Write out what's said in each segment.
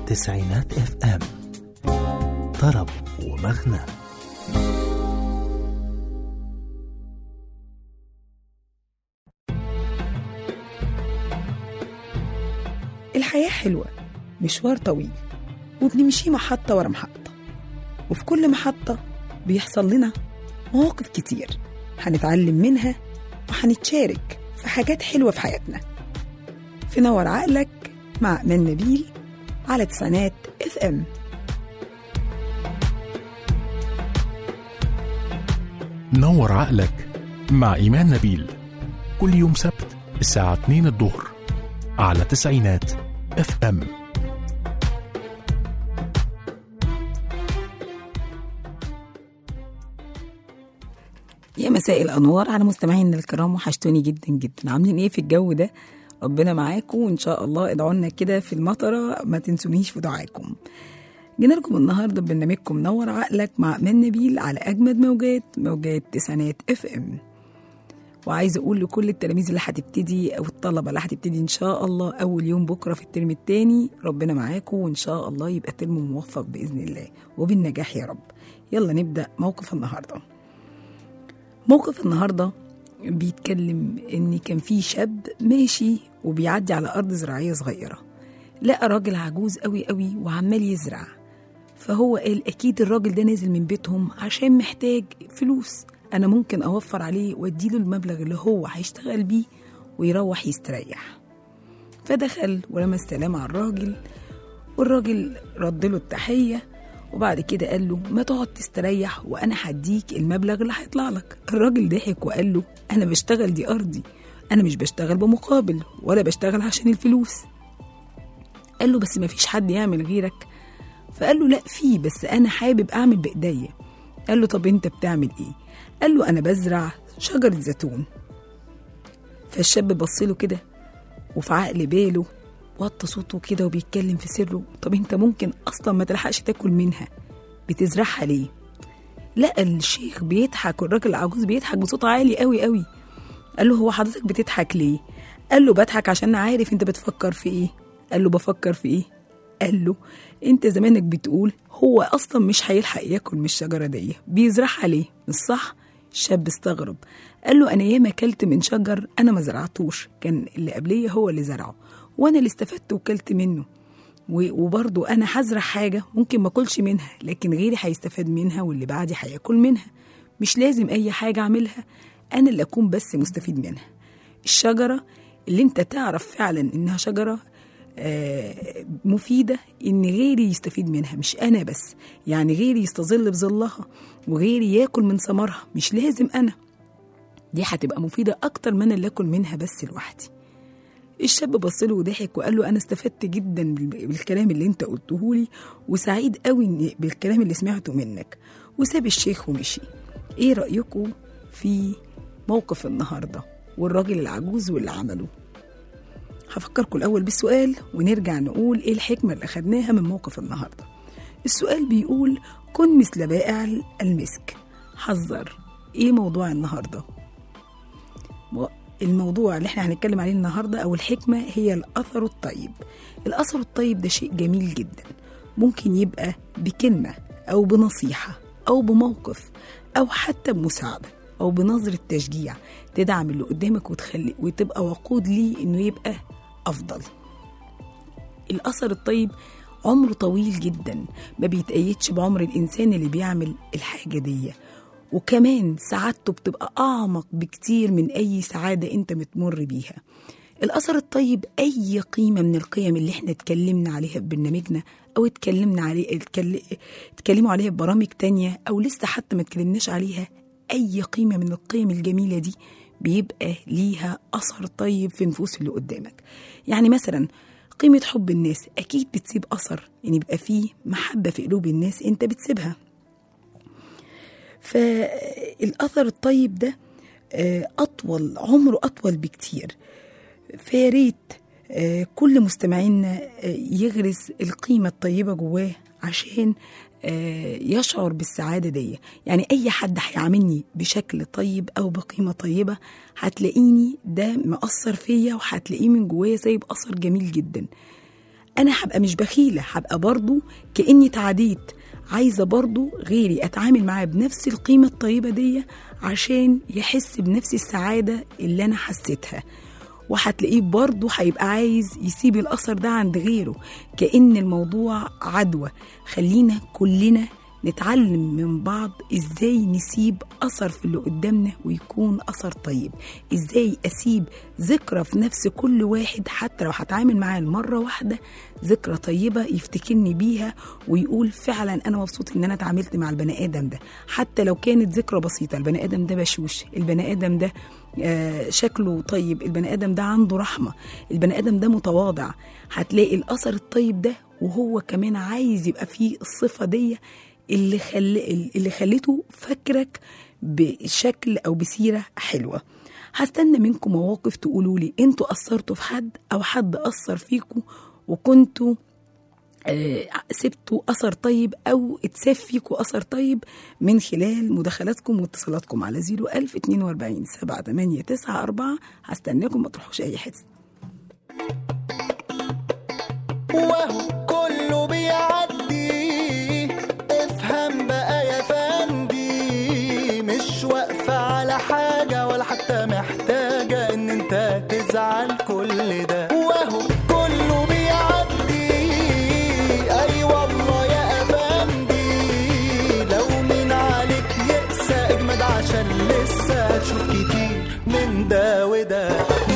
تسعينات اف ام طرب ومغنى الحياة حلوة مشوار طويل وبنمشي محطة ورا محطة وفي كل محطة بيحصل لنا مواقف كتير هنتعلم منها وهنتشارك في حاجات حلوة في حياتنا في نور عقلك مع أمان نبيل على تسعينات اف ام نور عقلك مع إيمان نبيل كل يوم سبت الساعة 2 الظهر على تسعينات اف ام يا مساء الانوار على مستمعينا الكرام وحشتوني جدا جدا عاملين ايه في الجو ده ربنا معاكم وان شاء الله ادعوا لنا كده في المطره ما تنسونيش في دعائكم جينا لكم النهارده ببرنامجكم نور عقلك مع امان نبيل على اجمد موجات موجات تسعينات اف ام وعايزه اقول لكل التلاميذ اللي هتبتدي او الطلبه اللي هتبتدي ان شاء الله اول يوم بكره في الترم الثاني ربنا معاكم وان شاء الله يبقى ترم موفق باذن الله وبالنجاح يا رب يلا نبدا موقف النهارده موقف النهارده بيتكلم ان كان في شاب ماشي وبيعدي على ارض زراعيه صغيره لقى راجل عجوز قوي قوي وعمال يزرع فهو قال اكيد الراجل ده نازل من بيتهم عشان محتاج فلوس انا ممكن اوفر عليه واديله المبلغ اللي هو هيشتغل بيه ويروح يستريح فدخل ورمى السلام على الراجل والراجل رد له التحيه وبعد كده قال له ما تقعد تستريح وانا هديك المبلغ اللي هيطلع لك الراجل ضحك وقال له انا بشتغل دي ارضي انا مش بشتغل بمقابل ولا بشتغل عشان الفلوس قال له بس ما فيش حد يعمل غيرك فقال له لا في بس انا حابب اعمل بايديا قال له طب انت بتعمل ايه قال له انا بزرع شجره زيتون فالشاب بص له كده وفي عقل باله وطى صوته كده وبيتكلم في سره طب انت ممكن اصلا ما تلحقش تاكل منها بتزرعها ليه لقى الشيخ بيضحك والراجل العجوز بيضحك بصوت عالي قوي قوي قال له هو حضرتك بتضحك ليه قال له بضحك عشان عارف انت بتفكر في ايه قال له بفكر في ايه قال له انت زمانك بتقول هو اصلا مش هيلحق ياكل من الشجره دي بيزرعها ليه مش صح الشاب استغرب قال له انا ياما اكلت من شجر انا ما زرعتوش كان اللي قبليه هو اللي زرعه وانا اللي استفدت وكلت منه و- وبرضه انا هزرع حاجه ممكن ما اكلش منها لكن غيري هيستفاد منها واللي بعدي هياكل منها مش لازم اي حاجه اعملها انا اللي اكون بس مستفيد منها الشجره اللي انت تعرف فعلا انها شجره آه، مفيدة إن غيري يستفيد منها مش أنا بس يعني غيري يستظل بظلها وغيري ياكل من ثمرها مش لازم أنا دي هتبقى مفيدة أكتر من اللي أكل منها بس لوحدي الشاب بص له وضحك وقال له انا استفدت جدا بال- بالكلام اللي انت قلته لي وسعيد قوي إن- بالكلام اللي سمعته منك وساب الشيخ ومشي ايه رايكم في موقف النهارده والراجل العجوز واللي عمله هفكركم الاول بالسؤال ونرجع نقول ايه الحكمه اللي اخدناها من موقف النهارده السؤال بيقول كن مثل بائع المسك حذر ايه موضوع النهارده الموضوع اللي احنا هنتكلم عليه النهارده او الحكمه هي الاثر الطيب الاثر الطيب ده شيء جميل جدا ممكن يبقى بكلمه او بنصيحه او بموقف او حتى بمساعده او بنظره تشجيع تدعم اللي قدامك وتخلي وتبقى وقود ليه انه يبقى افضل الاثر الطيب عمره طويل جدا ما بيتقيدش بعمر الانسان اللي بيعمل الحاجه دي وكمان سعادته بتبقى اعمق بكتير من اي سعاده انت بتمر بيها الاثر الطيب اي قيمه من القيم اللي احنا اتكلمنا عليها في برنامجنا او اتكلمنا عليه اتكل- اتكلموا عليها في برامج تانية او لسه حتى ما اتكلمناش عليها اي قيمه من القيم الجميله دي بيبقى ليها اثر طيب في نفوس اللي قدامك يعني مثلا قيمه حب الناس اكيد بتسيب اثر ان يبقى فيه محبه في قلوب الناس انت بتسيبها فالاثر الطيب ده آه، اطول عمره اطول بكتير فيا ريت آه، كل مستمعينا آه، يغرس القيمه الطيبه جواه عشان آه، يشعر بالسعاده دي يعني اي حد هيعاملني بشكل طيب او بقيمه طيبه هتلاقيني ده مأثر فيا وهتلاقيه من جوايا سايب اثر جميل جدا انا هبقى مش بخيله هبقى برضو كاني تعديت عايزه برضو غيري اتعامل معاه بنفس القيمه الطيبه دي عشان يحس بنفس السعاده اللي انا حسيتها وهتلاقيه برضه هيبقى عايز يسيب الأثر ده عند غيره كأن الموضوع عدوى خلينا كلنا نتعلم من بعض ازاي نسيب اثر في اللي قدامنا ويكون اثر طيب ازاي اسيب ذكرى في نفس كل واحد حتى لو هتعامل معاه المره واحده ذكرى طيبه يفتكرني بيها ويقول فعلا انا مبسوط ان انا اتعاملت مع البني ادم ده حتى لو كانت ذكرى بسيطه البني ادم ده بشوش البني ادم ده آه، شكله طيب البني ادم ده عنده رحمه البني ادم ده متواضع هتلاقي الاثر الطيب ده وهو كمان عايز يبقى فيه الصفه دي اللي خل... اللي خليته فاكرك بشكل او بسيره حلوه هستنى منكم مواقف تقولوا لي انتوا اثرتوا في حد او حد اثر فيكم وكنتوا آه، سبتوا اثر طيب او اتساب فيكم اثر طيب من خلال مداخلاتكم واتصالاتكم على 01000 42 7 8 9 4 هستناكم ما تروحوش اي حته وهو كله بيعدي افهم بقى يا فندي مش واقفة على حاجة ولا حتى محتاجة ان انت تزعل كل ده وهو كله بيعدي اي والله يا افندي لو من عليك يقسى اجمد عشان لسه هتشوف كتير من ده وده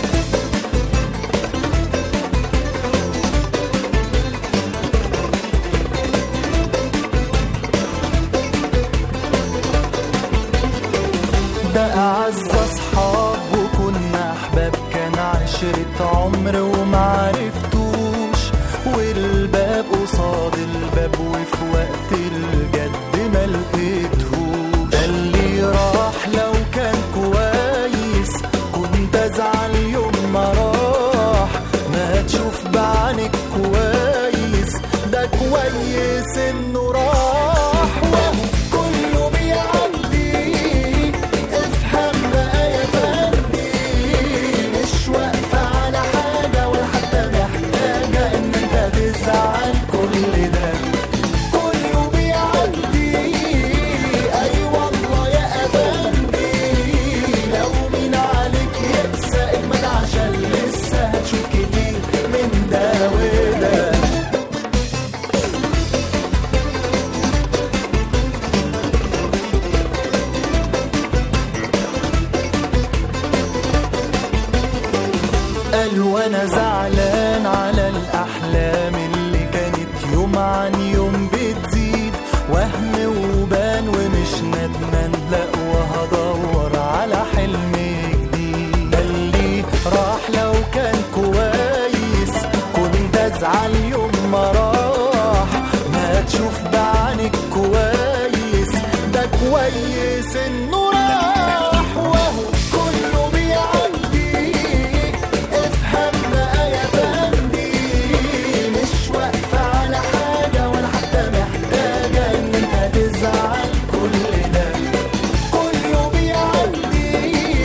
ده أعز أصحاب وكنا أحباب كان عشرة عمر ومعرفتوش والباب قصاد الباب وفي وقت الجد ما لقيتهوش ده اللي راح لو كان كويس كنت أزعل يوم ما راح ما تشوف بعينك كويس ده كويس إنه راح وهو كله بيعدي افهم بقى يا فندي مش واقفة على حاجة ولا حتى محتاجة إن أنت تزعل كل ده كله بيعدي أي والله يا أفندي لو مين عليك يقسى اجمد عشان لسه هتشوف كتير من ده وده قال وانا زعلان على الاحلام اللي كانت يوم عن يوم بتزيد وهم وبان ومش ندمان لا وهدور على حلم جديد قال لي راح لو كان كويس كنت ازعل يوم ما راح ما تشوف بعينك كويس ده كويس انه راح وهو كله بيعدي افهم بقى يا فندي مش واقفة على حاجة ولا حتى محتاجة ان انت تزعل كل ده كله بيعدي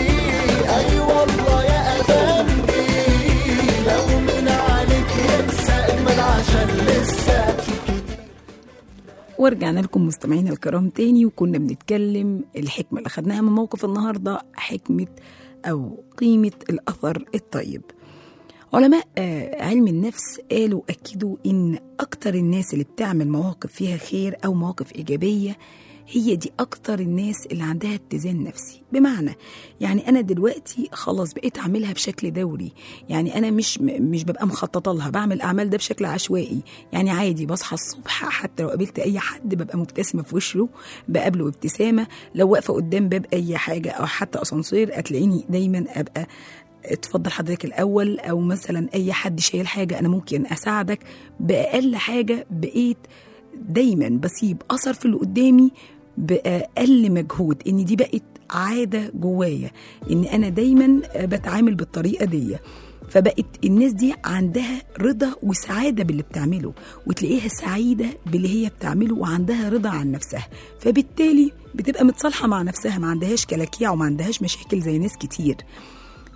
اي والله يا افندي لو من عليك يقسى اجمل عشان لسه هتشوف كتير ورجعنا لكم مستمعينا الكرام تاني وكنا بنتكلم الحكمة اللي خدناها من موقف النهاردة حكمة أو قيمة الأثر الطيب علماء آه، علم النفس قالوا أكدوا إن أكتر الناس اللي بتعمل مواقف فيها خير أو مواقف إيجابية هي دي أكتر الناس اللي عندها اتزان نفسي بمعنى يعني أنا دلوقتي خلاص بقيت أعملها بشكل دوري يعني أنا مش م- مش ببقى مخططة لها بعمل الأعمال ده بشكل عشوائي يعني عادي بصحى الصبح حتى لو قابلت أي حد ببقى مبتسمة في وشه بقابله بابتسامة لو واقفة قدام باب أي حاجة أو حتى أسانسير هتلاقيني دايما أبقى اتفضل حضرتك الاول او مثلا اي حد شايل حاجه انا ممكن اساعدك باقل حاجه بقيت دايما بسيب اثر في اللي قدامي باقل مجهود ان دي بقت عاده جوايا ان انا دايما بتعامل بالطريقه دي فبقت الناس دي عندها رضا وسعاده باللي بتعمله وتلاقيها سعيده باللي هي بتعمله وعندها رضا عن نفسها فبالتالي بتبقى متصالحه مع نفسها ما عندهاش كلاكيع وما عندهاش مشاكل زي ناس كتير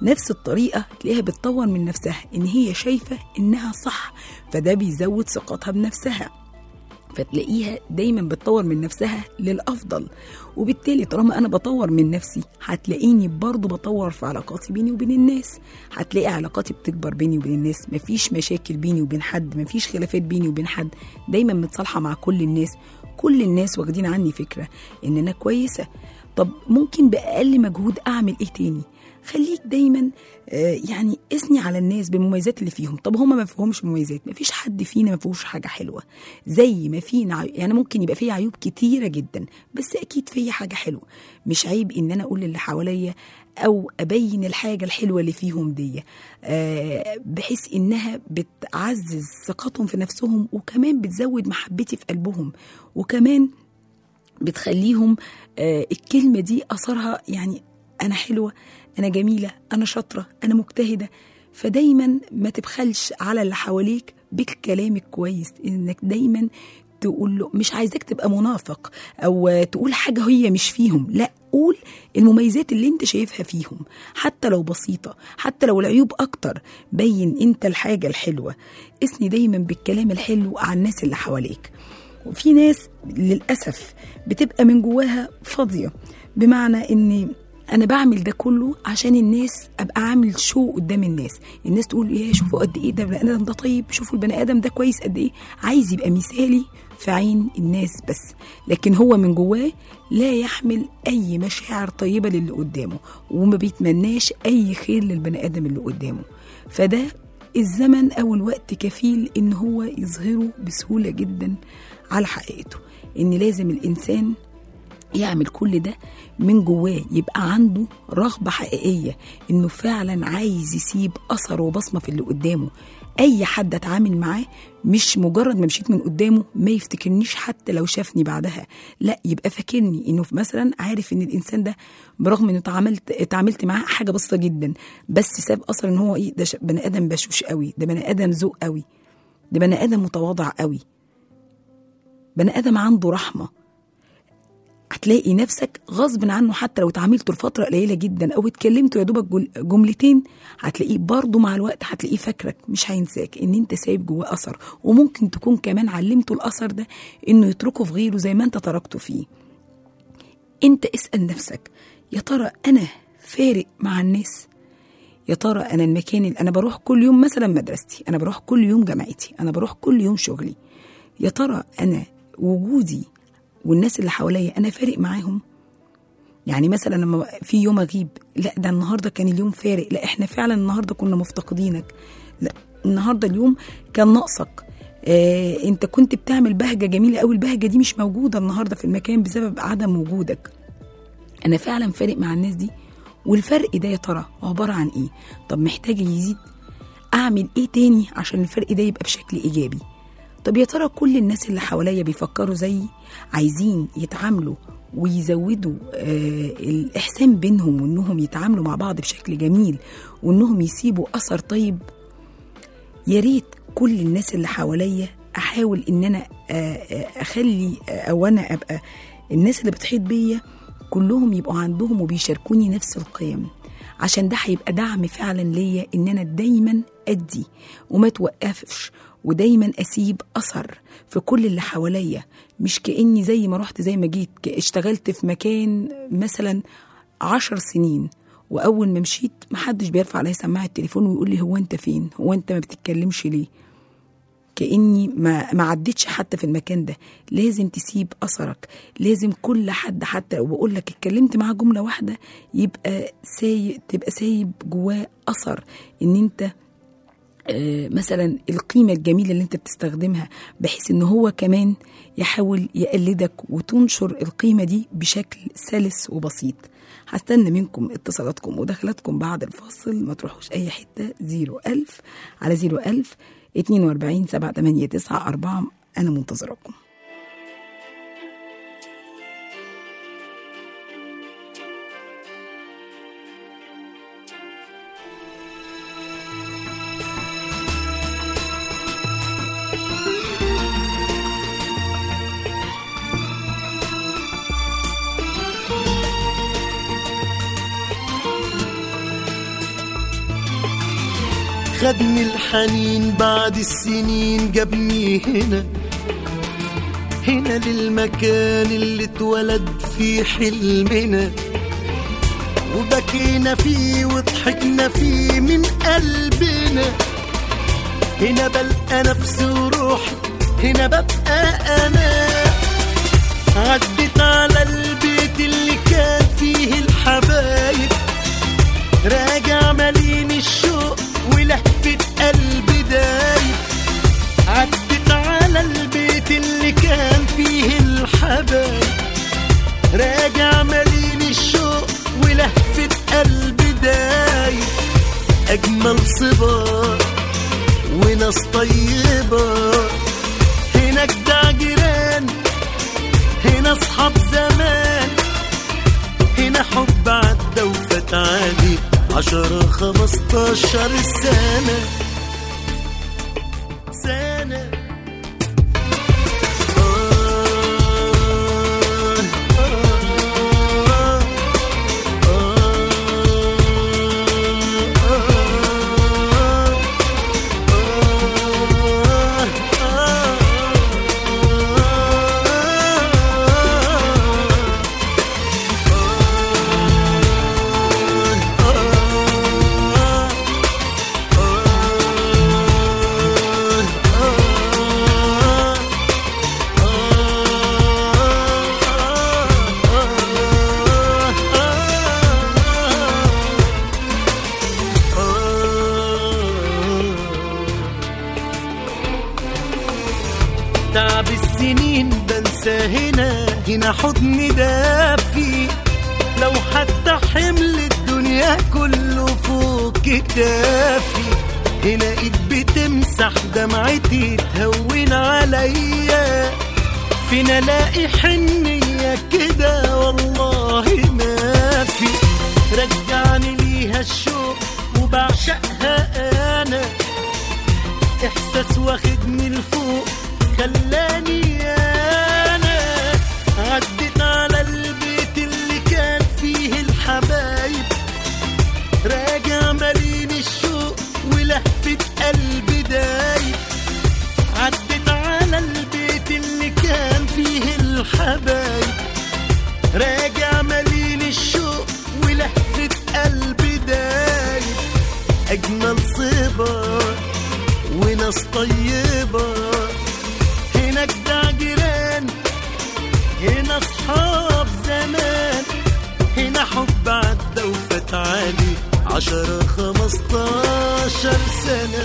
نفس الطريقة تلاقيها بتطور من نفسها إن هي شايفة إنها صح فده بيزود ثقتها بنفسها فتلاقيها دايما بتطور من نفسها للأفضل وبالتالي طالما أنا بطور من نفسي هتلاقيني برضو بطور في علاقاتي بيني وبين الناس هتلاقي علاقاتي بتكبر بيني وبين الناس مفيش مشاكل بيني وبين حد مفيش خلافات بيني وبين حد دايما متصالحة مع كل الناس كل الناس واخدين عني فكرة إن أنا كويسة طب ممكن بأقل مجهود أعمل إيه تاني خليك دايما آه، يعني اثني على الناس بالمميزات اللي فيهم طب هما ما فيهمش مميزات ما فيش حد فينا ما فيهوش حاجه حلوه زي ما فينا عيو- يعني ممكن يبقى فيه عيوب كتيره جدا بس اكيد فيا حاجه حلوه مش عيب ان انا اقول للي حواليا او ابين الحاجه الحلوه اللي فيهم دي آه، بحيث انها بتعزز ثقتهم في نفسهم وكمان بتزود محبتي في قلبهم وكمان بتخليهم آه، الكلمة دي أثرها يعني أنا حلوة أنا جميلة أنا شاطرة أنا مجتهدة فدايما ما تبخلش على اللي حواليك بالكلام الكويس إنك دايما تقول له مش عايزاك تبقى منافق أو آه، تقول حاجة هي مش فيهم لا قول المميزات اللي انت شايفها فيهم حتى لو بسيطة حتى لو العيوب أكتر بين انت الحاجة الحلوة اثني دايما بالكلام الحلو على الناس اللي حواليك وفي ناس للأسف بتبقى من جواها فاضية بمعنى إن أنا بعمل ده كله عشان الناس أبقى عامل شو قدام الناس الناس تقول إيه شوفوا قد إيه ده البني آدم ده طيب شوفوا البني آدم ده كويس قد إيه عايز يبقى مثالي في عين الناس بس لكن هو من جواه لا يحمل أي مشاعر طيبة للي قدامه وما بيتمناش أي خير للبني آدم اللي قدامه فده الزمن أو الوقت كفيل إن هو يظهره بسهولة جدا على حقيقته إن لازم الإنسان يعمل كل ده من جواه يبقى عنده رغبة حقيقية إنه فعلا عايز يسيب أثر وبصمة في اللي قدامه أي حد أتعامل معاه مش مجرد ما مشيت من قدامه ما يفتكرنيش حتى لو شافني بعدها لا يبقى فاكرني إنه مثلا عارف إن الإنسان ده برغم إنه اتعاملت اتعاملت معاه حاجة بسيطة جدا بس ساب أثر إن هو إيه ده ش- بني آدم بشوش قوي ده بني آدم ذوق قوي ده بني آدم متواضع قوي بني آدم عنده رحمة هتلاقي نفسك غصب عنه حتى لو اتعاملتوا لفتره قليله جدا او اتكلمتوا يا دوبك جل- جملتين هتلاقيه برضه مع الوقت هتلاقيه فاكرك مش هينساك ان انت سايب جواه اثر وممكن تكون كمان علمته الاثر ده انه يتركه في غيره زي ما انت تركته فيه انت اسال نفسك يا ترى انا فارق مع الناس يا ترى انا المكان اللي انا بروح كل يوم مثلا مدرستي انا بروح كل يوم جامعتي انا بروح كل يوم شغلي يا ترى انا وجودي والناس اللي حواليا انا فارق معاهم يعني مثلا لما في يوم اغيب لا ده النهارده كان اليوم فارق لا احنا فعلا النهارده كنا مفتقدينك لا النهارده اليوم كان ناقصك آه انت كنت بتعمل بهجه جميله قوي البهجه دي مش موجوده النهارده في المكان بسبب عدم وجودك انا فعلا فارق مع الناس دي والفرق ده يا ترى عباره عن ايه طب محتاج يزيد اعمل ايه تاني عشان الفرق ده يبقى بشكل ايجابي طب يا ترى كل الناس اللي حواليا بيفكروا زيي عايزين يتعاملوا ويزودوا آه الإحسان بينهم وإنهم يتعاملوا مع بعض بشكل جميل وإنهم يسيبوا أثر طيب يا ريت كل الناس اللي حواليا أحاول إن أنا آه، آه، أخلي آه، أو أنا أبقى الناس اللي بتحيط بيا كلهم يبقوا عندهم وبيشاركوني نفس القيم عشان ده هيبقى دعم فعلا ليا ان انا دايما ادي وما توقفش ودايما اسيب اثر في كل اللي حواليا مش كاني زي ما رحت زي ما جيت ك- اشتغلت في مكان مثلا عشر سنين واول ما مشيت محدش بيرفع عليا سماعه التليفون ويقول لي هو انت فين هو انت ما بتتكلمش ليه كاني ما ما عدتش حتى في المكان ده لازم تسيب اثرك لازم كل حد حتى لو بقول لك اتكلمت معاه جمله واحده يبقى سايب تبقى سايب جواه اثر ان انت آه، مثلا القيمة الجميلة اللي انت بتستخدمها بحيث ان هو كمان يحاول يقلدك وتنشر القيمة دي بشكل سلس وبسيط هستنى منكم اتصالاتكم ودخلاتكم بعد الفاصل ما تروحوش اي حتة زيرو ألف على زيرو ألف اتنين واربعين سبعة تمانية تسعة أربعة أنا منتظراكم خدني الحنين بعد السنين جابني هنا هنا للمكان اللي اتولد فيه حلمنا وبكينا فيه وضحكنا فيه من قلبنا هنا بلقى نفسي وروحي هنا ببقى انا عدت على البيت اللي كان فيه الحبايب راجع مليان الشوق ولهفة قلبي دايب عدت على البيت اللي كان فيه الحبايب راجع مليان الشوق ولهفة قلبي دايب أجمل صبار وناس طيبة هنا جدع جيران هنا أصحاب زمان هنا حب عدى وفات عادي عشرة خمستاشر سنة سنة تعب السنين بنسى هنا هنا حضني دافي لو حتى حمل الدنيا كله فوق كتافي هنا ايد بتمسح دمعتي تهون عليا فين الاقي حنية كده والله ما في رجعني ليها الشوق وبعشقها انا احساس واخدني لفوق خلاني انا عدت على البيت اللي كان فيه الحبايب راجع مليان الشوق ولهفة قلبي دايب عدت على البيت اللي كان فيه الحبايب راجع مليان الشوق ولهفة قلبي دايب أجمل صبر وناس طيبة هنا جدع جيران هنا أصحاب زمان هنا حب عدى وفات عادي عشرة خمستاشر سنة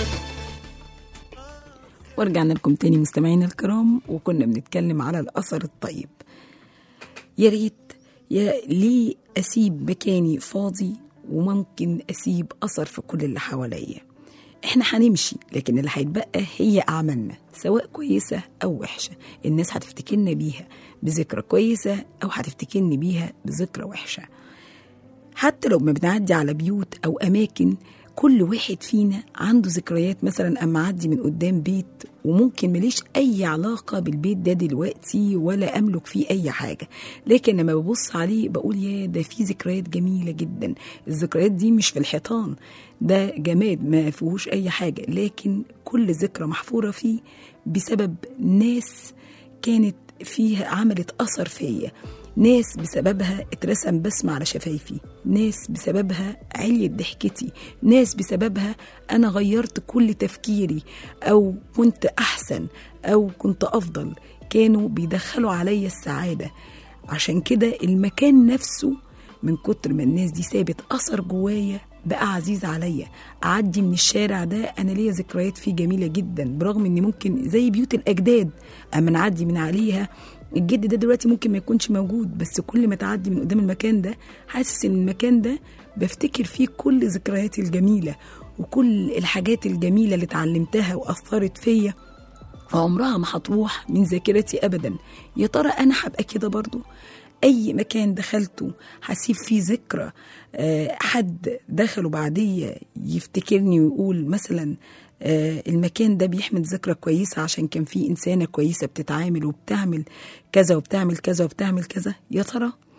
ورجعنا لكم تاني مستمعينا الكرام وكنا بنتكلم على الأثر الطيب يا ريت يا ليه أسيب مكاني فاضي وممكن أسيب أثر في كل اللي حواليا احنا هنمشي لكن اللي هيتبقى هي أعمالنا سواء كويسة أو وحشة الناس هتفتكرنا بيها بذكرى كويسة أو هتفتكرني بيها بذكرى وحشة حتى لو ما بنعدي على بيوت أو أماكن كل واحد فينا عنده ذكريات مثلا أما أعدي من قدام بيت وممكن مليش أي علاقة بالبيت ده دلوقتي ولا أملك فيه أي حاجة لكن لما ببص عليه بقول يا ده في ذكريات جميلة جدا الذكريات دي مش في الحيطان ده جماد ما فيهوش أي حاجة لكن كل ذكرى محفورة فيه بسبب ناس كانت فيها عملت أثر فيا ناس بسببها اترسم بسمة على شفايفي ناس بسببها عليت ضحكتي ناس بسببها أنا غيرت كل تفكيري أو كنت أحسن أو كنت أفضل كانوا بيدخلوا عليا السعادة عشان كده المكان نفسه من كتر ما الناس دي سابت أثر جوايا بقى عزيز عليا أعدي من الشارع ده أنا ليا ذكريات فيه جميلة جدا برغم إن ممكن زي بيوت الأجداد أما نعدي من عليها الجد ده دلوقتي ممكن ما يكونش موجود بس كل ما تعدي من قدام المكان ده حاسس ان المكان ده بفتكر فيه كل ذكرياتي الجميله وكل الحاجات الجميله اللي اتعلمتها واثرت فيا وعمرها ما هتروح من ذاكرتي ابدا يا ترى انا هبقى كده برضو اي مكان دخلته هسيب فيه ذكرى آه، حد دخله بعديه يفتكرني ويقول مثلا آه، المكان ده بيحمل ذكرى كويسة عشان كان فيه إنسانة كويسة بتتعامل وبتعمل كذا وبتعمل كذا وبتعمل كذا يا ترى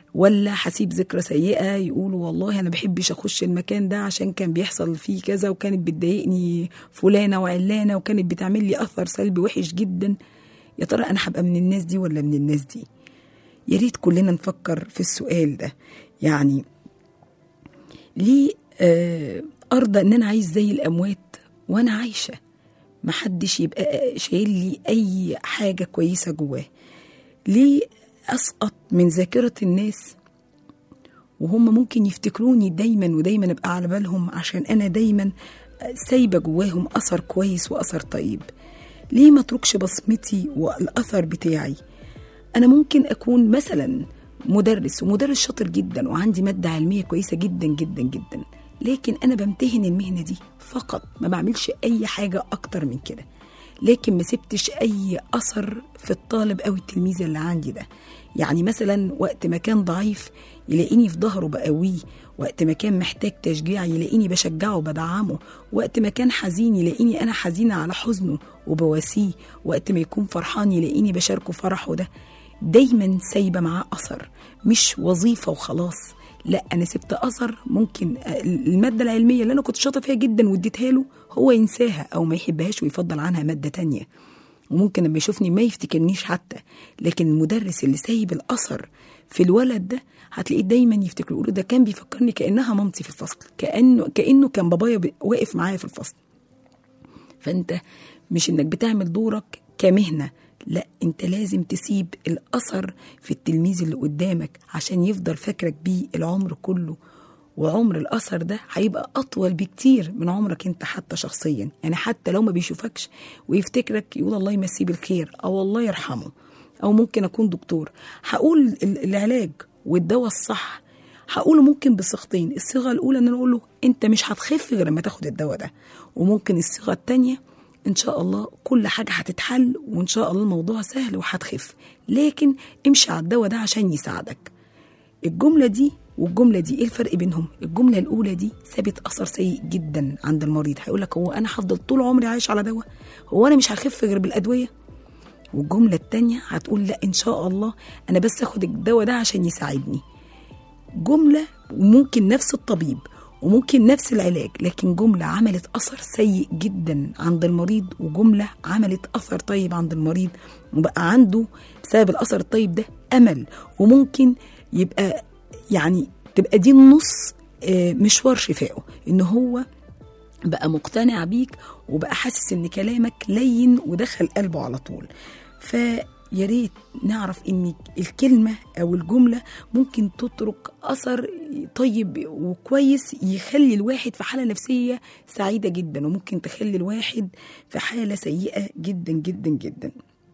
ولا هسيب ذكرى سيئة يقولوا والله أنا بحبش أخش المكان ده عشان كان بيحصل فيه كذا وكانت بتضايقني فلانة وعلانة وكانت بتعمل لي أثر سلبي وحش جدا يا ترى أنا هبقى من الناس دي ولا من الناس دي يا ريت كلنا نفكر في السؤال ده يعني ليه آه، أرضى إن أنا عايش زي الأموات وأنا عايشة محدش يبقى شايل لي أي حاجة كويسة جواه ليه أسقط من ذاكرة الناس وهم ممكن يفتكروني دايما ودايما ابقى على بالهم عشان انا دايما سايبه جواهم اثر كويس واثر طيب ليه ما اتركش بصمتي والاثر بتاعي انا ممكن اكون مثلا مدرس ومدرس شاطر جدا وعندي ماده علميه كويسه جدا جدا جدا لكن انا بمتهن المهنه دي فقط ما بعملش اي حاجه اكتر من كده لكن ما سبتش اي اثر في الطالب او التلميذ اللي عندي ده يعني مثلا وقت ما كان ضعيف يلاقيني في ظهره بقويه وقت ما كان محتاج تشجيع يلاقيني بشجعه وبدعمه وقت ما كان حزين يلاقيني انا حزينه على حزنه وبواسيه وقت ما يكون فرحان يلاقيني بشاركه فرحه ده دايما سايبه معاه اثر مش وظيفه وخلاص لا انا سبت اثر ممكن الماده العلميه اللي انا كنت شاطر فيها جدا واديتها له هو ينساها او ما يحبهاش ويفضل عنها ماده تانية وممكن لما يشوفني ما يفتكرنيش حتى لكن المدرس اللي سايب الاثر في الولد ده هتلاقيه دايما يفتكر يقول ده كان بيفكرني كانها مامتي في الفصل كانه كانه كان بابايا بي- واقف معايا في الفصل فانت مش انك بتعمل دورك كمهنه لا انت لازم تسيب الاثر في التلميذ اللي قدامك عشان يفضل فاكرك بيه العمر كله وعمر الاثر ده هيبقى اطول بكتير من عمرك انت حتى شخصيا يعني حتى لو ما بيشوفكش ويفتكرك يقول الله يمسيه بالخير او الله يرحمه او ممكن اكون دكتور هقول ال- العلاج والدواء الصح هقوله ممكن بصيغتين الصيغه الاولى ان انا اقول له انت مش هتخف غير لما تاخد الدواء ده وممكن الصيغه الثانيه ان شاء الله كل حاجه هتتحل وان شاء الله الموضوع سهل وهتخف لكن امشي على الدواء ده عشان يساعدك الجملة دي والجملة دي ايه الفرق بينهم؟ الجملة الأولى دي سابت أثر سيء جدا عند المريض هيقول لك هو أنا هفضل طول عمري عايش على دواء؟ هو أنا مش هخف غير بالأدوية؟ والجملة التانية هتقول لا إن شاء الله أنا بس آخد الدواء ده عشان يساعدني جملة وممكن نفس الطبيب وممكن نفس العلاج لكن جملة عملت أثر سيء جدا عند المريض وجملة عملت أثر طيب عند المريض وبقى عنده بسبب الأثر الطيب ده أمل وممكن يبقى يعني تبقى دي النص آه، مشوار شفائه إن هو بقى مقتنع بيك وبقى حاسس ان كلامك لين ودخل قلبه على طول فيا ريت نعرف ان الكلمه او الجمله ممكن تترك اثر طيب وكويس يخلي الواحد في حاله نفسيه سعيده جدا وممكن تخلي الواحد في حاله سيئه جدا جدا جدا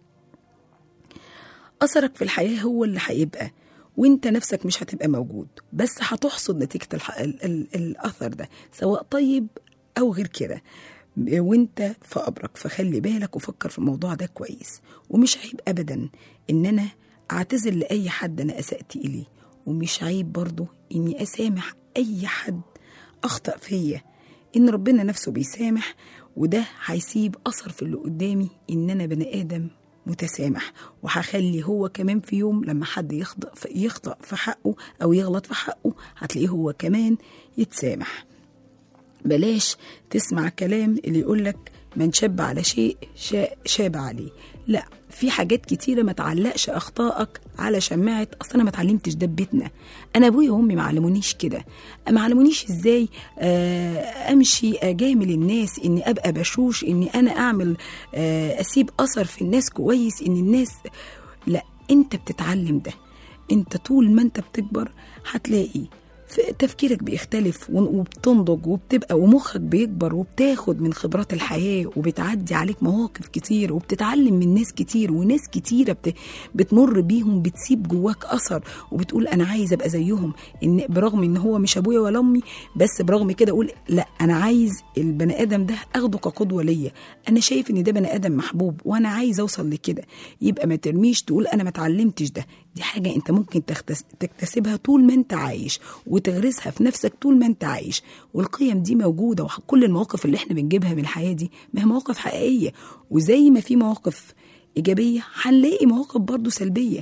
أثرك في الحياة هو اللي هيبقى وانت نفسك مش هتبقى موجود بس هتحصد نتيجة الح... ال... ال... الأثر ده سواء طيب أو غير كده وانت في قبرك فخلي بالك وفكر في الموضوع ده كويس ومش عيب أبدا إن أنا أعتذر لأي حد أنا أسأت إليه ومش عيب برضو إني أسامح أي حد أخطأ فيا إن ربنا نفسه بيسامح وده هيسيب أثر في اللي قدامي إن أنا بني آدم متسامح وهخلي هو كمان في يوم لما حد يخطأ يخطأ في حقه أو يغلط في حقه هتلاقيه هو كمان يتسامح بلاش تسمع كلام اللي يقولك من شاب على شيء شا- شاب عليه لا في حاجات كتيرة ما تعلقش أخطائك على شماعة أصل أنا ما اتعلمتش ده في بيتنا أنا أبويا وأمي ما علمونيش كده ما علمونيش إزاي آه، أمشي أجامل الناس إني أبقى بشوش إني أنا أعمل آه، أسيب أثر في الناس كويس إن الناس لا أنت بتتعلم ده أنت طول ما أنت بتكبر هتلاقي ف- تفكيرك بيختلف ون- وبتنضج وبتبقى ومخك بيكبر وبتاخد من خبرات الحياة وبتعدي عليك مواقف كتير وبتتعلم من ناس كتير وناس كتيرة بت... بتمر بيهم بتسيب جواك أثر وبتقول أنا عايز أبقى زيهم إن برغم إن هو مش أبويا ولا أمي بس برغم كده أقول لا أنا عايز البني آدم ده أخده كقدوة ليا أنا شايف إن ده بني آدم محبوب وأنا عايز أوصل لكده يبقى ما ترميش تقول أنا ما اتعلمتش ده دي حاجة أنت ممكن تختس... تكتسبها طول ما أنت عايش وتغرسها في نفسك طول ما أنت عايش والقيم دي موجودة وكل المواقف اللي احنا بنجيبها من الحياة دي ما هي مواقف حقيقية وزي ما في مواقف إيجابية هنلاقي مواقف برضو سلبية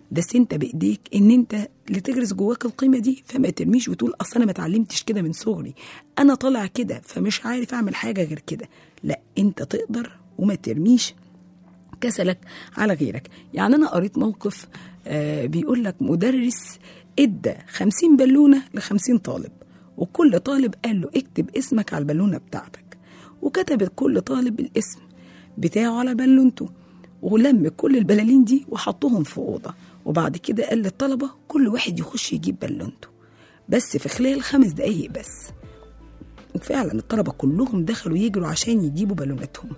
بس انت بايديك ان انت اللي تغرس جواك القيمه دي فما ترميش وتقول اصل انا ما اتعلمتش كده من صغري انا طالع كده فمش عارف اعمل حاجه غير كده لا انت تقدر وما ترميش كسلك على غيرك يعني أنا قريت موقف آه بيقول لك مدرس ادى خمسين بالونة لخمسين طالب وكل طالب قال له اكتب اسمك على البالونة بتاعتك وكتب كل طالب الاسم بتاعه على بالونته ولم كل البلالين دي وحطهم في أوضة وبعد كده قال للطلبة كل واحد يخش يجيب بالونته بس في خلال خمس دقايق بس وفعلا الطلبة كلهم دخلوا يجروا عشان يجيبوا بالوناتهم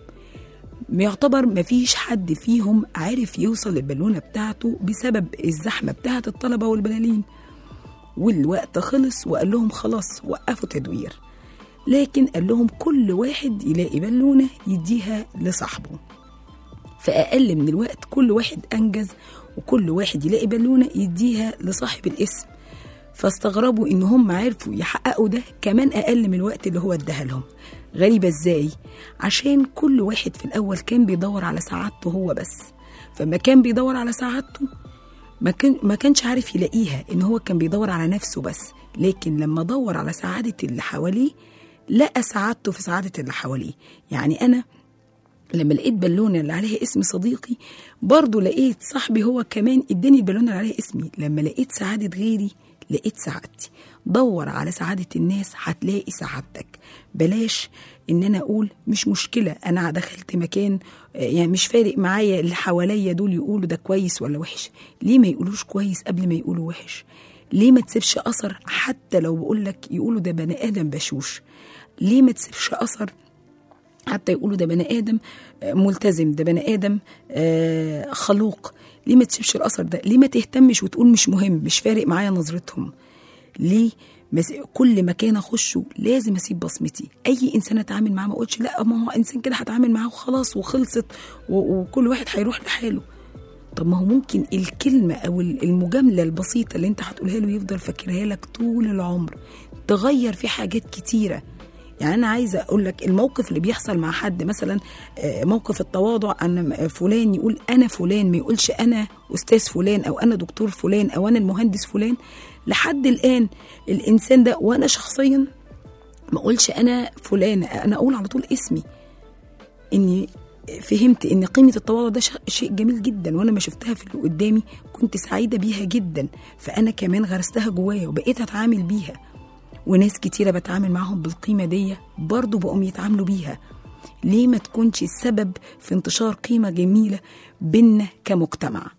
يعتبر مفيش حد فيهم عارف يوصل للبالونة بتاعته بسبب الزحمة بتاعة الطلبة والبلالين والوقت خلص وقال لهم خلاص وقفوا تدوير لكن قال لهم كل واحد يلاقي بالونة يديها لصاحبه في أقل من الوقت كل واحد أنجز وكل واحد يلاقي بالونة يديها لصاحب الاسم فاستغربوا إن هم عرفوا يحققوا ده كمان أقل من الوقت اللي هو اداها لهم غريبة إزاي؟ عشان كل واحد في الأول كان بيدور على سعادته هو بس فما كان بيدور على سعادته ما, كان ما كانش عارف يلاقيها إن هو كان بيدور على نفسه بس لكن لما دور على سعادة اللي حواليه لقى سعادته في سعادة اللي حواليه يعني أنا لما لقيت بالونة اللي عليها اسم صديقي برضو لقيت صاحبي هو كمان اداني البالونة اللي عليها اسمي لما لقيت سعادة غيري لقيت سعادتي دور على سعادة الناس هتلاقي سعادتك بلاش ان انا اقول مش مشكلة انا دخلت مكان آه، يعني مش فارق معايا اللي حواليا دول يقولوا ده كويس ولا وحش ليه ما يقولوش كويس قبل ما يقولوا وحش ليه ما تسيبش اثر حتى لو بقول لك يقولوا ده بني ادم بشوش ليه ما تسيبش اثر حتى يقولوا ده بني ادم آه، ملتزم ده بني ادم آه، خلوق ليه ما تسيبش الاثر ده ليه ما تهتمش وتقول مش مهم مش فارق معايا نظرتهم ليه مس... كل مكان اخشه لازم اسيب بصمتي اي انسان اتعامل معاه ما اقولش لا ما هو انسان كده هتعامل معاه وخلاص وخلصت و... وكل واحد هيروح لحاله طب ما هو ممكن الكلمة أو المجاملة البسيطة اللي أنت هتقولها له يفضل فاكرها لك طول العمر تغير فيه حاجات كتيرة يعني أنا عايزة أقول لك الموقف اللي بيحصل مع حد مثلا آه، موقف التواضع أن فلان يقول أنا فلان ما يقولش أنا أستاذ فلان أو أنا دكتور فلان أو أنا المهندس فلان لحد الآن الإنسان ده وأنا شخصيا ما أقولش أنا فلان أنا أقول على طول اسمي اني فهمت ان قيمه التواضع ده ش- شيء جميل جدا وانا ما شفتها في اللي قدامي كنت سعيده بيها جدا فانا كمان غرستها جوايا وبقيت اتعامل بيها وناس كتيره بتعامل معاهم بالقيمه دي برضه بقوا يتعاملوا بيها ليه ما تكونش السبب في انتشار قيمه جميله بينا كمجتمع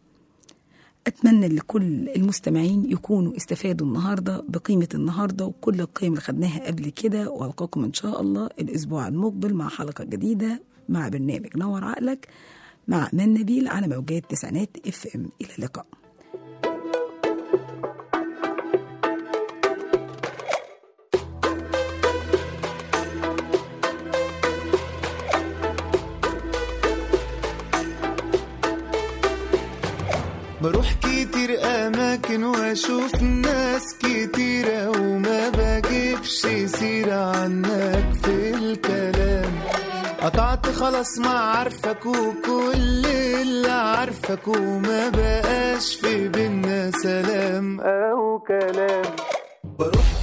أتمنى لكل المستمعين يكونوا استفادوا النهاردة بقيمة النهاردة وكل القيم اللي خدناها قبل كده وألقاكم إن شاء الله الأسبوع المقبل مع حلقة جديدة مع برنامج نور عقلك مع من نبيل على موجات تسعينات اف ام إلى اللقاء بروح كتير اماكن واشوف ناس كتيرة وما بجيبش سيرة عنك في الكلام قطعت خلاص ما عارفك وكل اللي عارفك وما بقاش في بينا سلام او كلام بروح